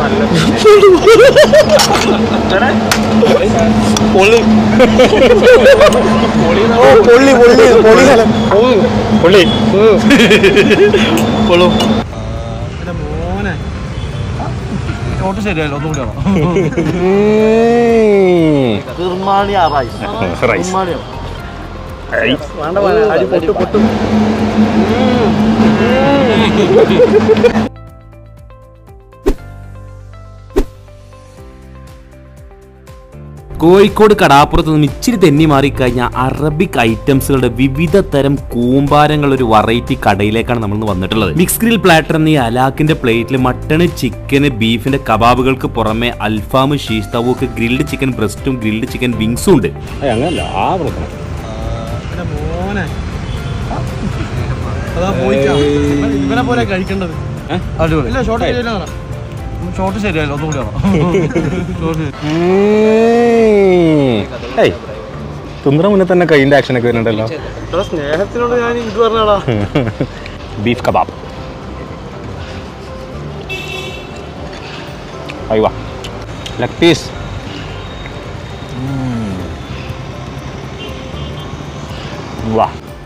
പൊള്ളി ഓ പൊള്ളി പൊള്ളി പൊള്ളി സ്ഥലം പൊള്ളി പൊള്ളു മോനെ നോട്ട് ശരിയല്ലോ ഒന്നും കൂടി നിർമ്മാണിയാ റൈസ് റൈസ് നിർമ്മാണിയോ വേണ്ട വേണ്ട അരി പൊട്ടു പൊട്ടും കോഴിക്കോട് കടാപ്പുറത്ത് നിന്നും ഇച്ചിരി തെന്നി മാറിക്കഴിഞ്ഞാൽ അറബിക് ഐറ്റംസുകളുടെ വിവിധ തരം കൂമ്പാരങ്ങൾ ഒരു വെറൈറ്റി കടയിലേക്കാണ് നമ്മൾ ഇന്ന് വന്നിട്ടുള്ളത് മിക്സ് ഗ്രിൽ പ്ലാറ്റർ എന്ന ഈ അലാക്കിന്റെ പ്ലേറ്റിൽ മട്ടണ് ചിക്കന് ബീഫിന്റെ കബാബുകൾക്ക് പുറമെ അൽഫാം ഷീഷ് തവൂക്ക് ഗ്രിൽഡ് ചിക്കൻ ബ്രസ്റ്റും ഗ്രിൽഡ് ചിക്കൻ വിങ്സും ഉണ്ട് അങ്ങനല്ല ആ പ്രശ്നം എന്റെ മോനെ അതാ പോയിട്ടാ ഇവൻ- ഇവനെ പോലെ കഴിക്കേണ്ടത് അടിപൊളി ഇല്ല ഷോർട്ട് ശരിയല്ല ഷോട്ട് ശരിയല്ലോ ഒന്നും കൂടി ഏയ് തിന്നണ മുന്നേ തന്നെ കൈൻ്റെ ആക്ഷൻ ഒക്കെ വരുന്നുണ്ടല്ലോ എടാ സ്നേഹത്തിനോട് ഞാൻ ഇത് പറഞ്ഞാടാ ബീഫ് കബാബ് അയ്യോ ലെഗ് പീസ് വാ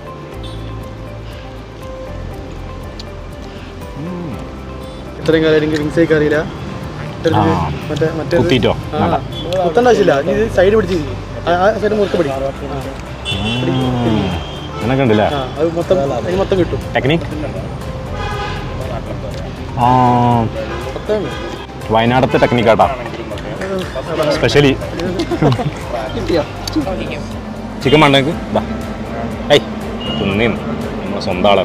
ഇത്രയും കാലം എനിക്ക് വിങ്സ് കഴിക്കാൻ അറിയില്ല ഒരു ആ. മറ്റേ മറ്റേ കുത്തിയിട്ടോ? വേണ്ട. കുത്തേണ്ട ആവശ്യമില്ല നീ സൈഡ് പിടിച്ച് ആ സൈഡ് മുറുക്കെ പിടി അങ്ങനൊക്കെ ഉണ്ടല്ലേ ആ അത് മൊത്തം അതിന് മൊത്തം കിട്ടും ടെക്നിക് ആ മൊത്തം വയനാടത്തെ ടെക്നിക്കാട്ടാ സ്പെഷ്യലി കിട്ടിയോ ചിക്കൻ വേണ്ടെങ്കിൽ ബാ ഏയ് തിന്നീന്ന് നമ്മളെ സ്വന്തം ആളാണ്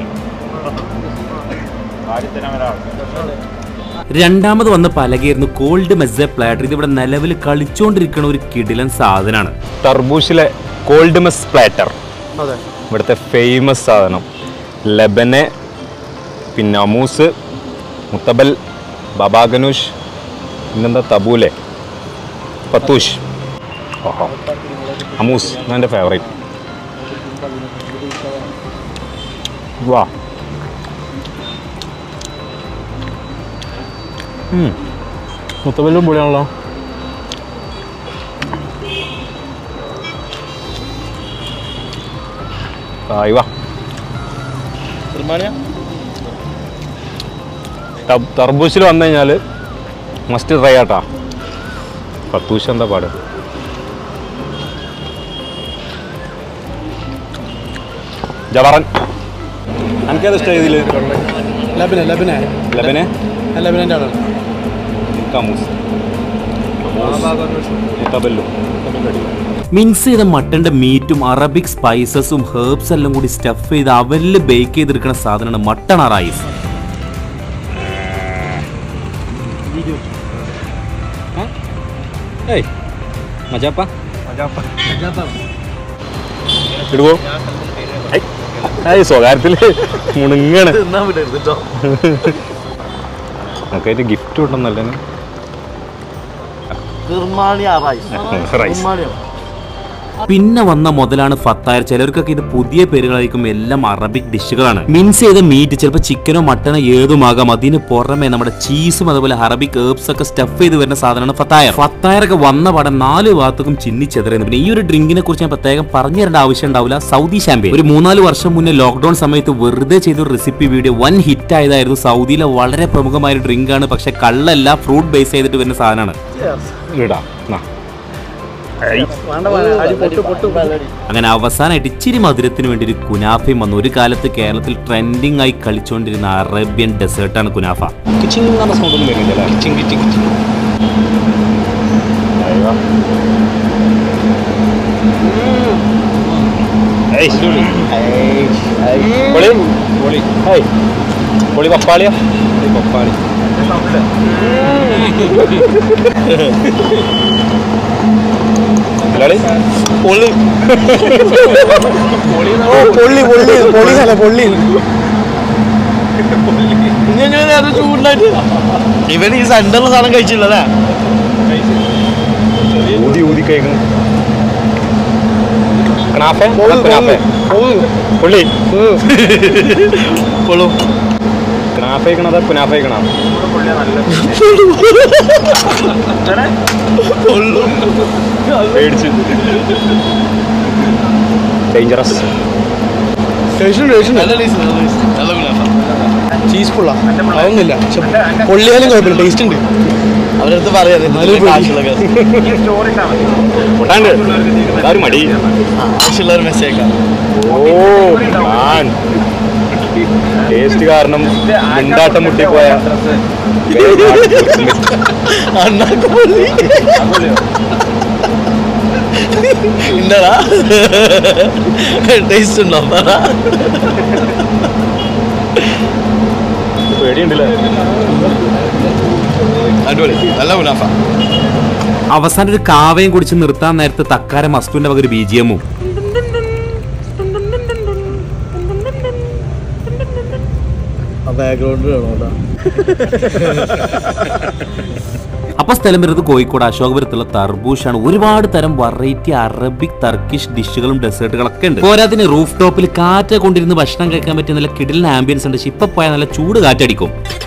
രണ്ടാമത് വന്ന പലകയായിരുന്നു കോൾഡ് മെസ്സ പ്ലാറ്റർ ഇത് ഇവിടെ നിലവിൽ കളിച്ചുകൊണ്ടിരിക്കുന്ന ഒരു കിടിലൻ സാധനമാണ് ടർബൂഷിലെ കോൾഡ് മെസ് പ്ലാറ്റർ അതെ ഇവിടുത്തെ ഫേമസ് സാധനം ലബനെ പിന്നെ അമൂസ് മുത്തബൽ ബബാഗനൂഷ് പിന്നെന്താ തബൂലെ പത്തൂഷ് ഓഹോ അമൂസ് എൻ്റെ ഫേവറേറ്റ് വാ മുത്തബലും പൊളിയാണല്ലോ ആയി വാ നിർമ്മാണിയാ ടബ്- തർബൂസിൽ വന്നു കഴിഞ്ഞാൽ മസ്റ്റ് ട്രൈ ആട്ടാ പത്തൂശ് എന്താ പാട് ജവറൻ എനിക്കത് ഇഷ്ടം ഇതിൽ ലബനെ ലബനെ ലബനെ ലബനൻ്റെ ആളാണ് കമൂസ് മുത്തബല്ലു മിക്സ് ചെയ്ത മട്ടന്റെ മീറ്റും അറബിക് സ്പൈസസും ഹേർബ്സ് എല്ലാം കൂടി സ്റ്റഫ് ചെയ്ത് അവരിൽ ബേക്ക് ചെയ്തെടുക്കുന്ന സാധനമാണ് മട്ടൺ റൈസ് ഏയ് മജാപ്പ ഇടുവോ ഏയ് സ്വകാര്യത്തിൽ മുണുങ്ങാണ് തിന്നാൻ വിടരുത് കേട്ടോ നമുക്കതിന് ഗിഫ്റ്റ് ഉണ്ടെന്നല്ലേ നിർമ്മാണിയാ റൈസ് റൈസ് നിർമ്മാണിയോ പിന്നെ വന്ന മുതലാണ് ഫത്തായർ ചിലർക്കൊക്കെ ഇത് പുതിയ പേരുകളായിരിക്കും എല്ലാം അറബിക് ഡിഷുകളാണ് മിൻസ് ചെയ്ത മീറ്റ് ചിലപ്പോൾ ചിക്കനോ മട്ടനോ ഏതുമാകാം അതിന് പുറമെ നമ്മുടെ ചീസും അതുപോലെ അറബിക് ഏർബ്സ് ഒക്കെ സ്റ്റഫ് ചെയ്ത് വരുന്ന സാധനമാണ് ഫത്തായർ ഫത്തായറൊക്കെ വന്ന പടം നാല് ഭാഗത്തേക്കും ചിന്നി ചെതറുന്നു പിന്നെ ഈ ഒരു ഡ്രിങ്കിനെ കുറിച്ച് ഞാൻ പ്രത്യേകം പറഞ്ഞു തരേണ്ട ആവശ്യം ഉണ്ടാവില്ല സൗദി ഷാമ്പയിൻ ഒരു മൂന്നാല് വർഷം മുന്നേ ലോക്ക്ഡൌൺ സമയത്ത് വെറുതെ ചെയ്ത ഒരു റെസിപ്പി വീഡിയോ വൻ ഹിറ്റ് ആയതായിരുന്നു സൗദിയിലെ വളരെ പ്രമുഖമായ ഒരു ഡ്രിങ്ക് ആണ് പക്ഷെ കള്ളല്ല ഫ്രൂട്ട് ബേസ് ചെയ്തിട്ട് വരുന്ന സാധനമാണ് ഇടാ നാ വേണ്ട വേണ്ട അരി പൊട്ടു പൊട്ടു അങ്ങനെ അവസാനമായിട്ട് ഇച്ചിരി മധുരത്തിന് വേണ്ടി ഒരു കുനാഫയും വന്നു ഒരു കാലത്ത് കേരളത്തിൽ ട്രെൻഡിങ് ആയി കളിച്ചുകൊണ്ടിരുന്ന അറേബ്യൻ ഡെസേർട്ടാണ് കുനാഫ കിച്ചിങ് എന്ന സൗണ്ട് ഒന്നും വരുന്നില്ല കിച്ചിങ് കിച്ചിങ് കിച്ചിങ് പൊളി പൊളി ഹേയ് പൊളി പപ്പാളിയാ പൊളി പപ്പാളി മലയാളി പൊളി ഓ പൊള്ളി പൊള്ളി പൊള്ളി സ്ഥലം പൊള്ളി ചൂടായിട്ട് ഇവൻ ഈ സെന്ററിൽ സാധനം കഴിച്ചില്ലല്ലേ ഊതി ഊതി കഴിക്കണം കനാഫെ കനാഫെ പുള്ളി പൊളു ക്നാഫയിക്കണത് പുനാഫയിക്കണ പേടിച്ച് ഡേഞ്ചറസ് ടേസ്റ്റ് ടേസ്റ്റ് ചീസ് പുള്ള അതൊന്നുമില്ല പക്ഷെ പൊള്ളിയാലും കുഴപ്പമില്ല ടേസ്റ്റ് ഉണ്ട് അവരടുത്ത് പറയാം നല്ലൊരു പൊടി. ആവശ്യമുള്ള പൊട്ടാണ്ട് എല്ലാവരും മടി ആവശ്യമുള്ളവർ മെസ്സേജ് അയക്കാം ഓ ടേസ്റ്റ് കാരണം മുണ്ടാട്ടം മുട്ടിപ്പോയ അണ്ണാക്ക് പൊള്ളി എന്താടാ ടേസ്റ്റ് ഉണ്ടോ പറ പേടിയുണ്ടല്ലേ അടിപൊളി നല്ല മുനാഫ അവസാനം ഒരു കാവയും കുടിച്ച് നിർത്താൻ നേരത്തെ തക്കാര മസ്തുവിന്റെ വക ഒരു ബി ജി എമ്മും ആ ബാക്ക്ഗ്രൗണ്ട് വേണോ കേട്ടോ അപ്പൊ സ്ഥലം വരുന്നത് കോഴിക്കോട് അശോകപുരത്തുള്ള തർബൂഷാണ് ഒരുപാട് തരം വെറൈറ്റി അറബിക് ടർക്കിഷ് ഡിഷുകളും ഡെസേർട്ടുകളൊക്കെ ഉണ്ട് പോരാതിന് റൂഫ് ടോപ്പിൽ കാറ്റ് കൊണ്ടിരുന്ന് ഭക്ഷണം കഴിക്കാൻ പറ്റിയ നല്ല കിടിലിന് ആംബിയൻസ് ഉണ്ട് പക്ഷെ ഇപ്പൊ പോയാൽ നല്ല ചൂട് കാറ്റടിക്കും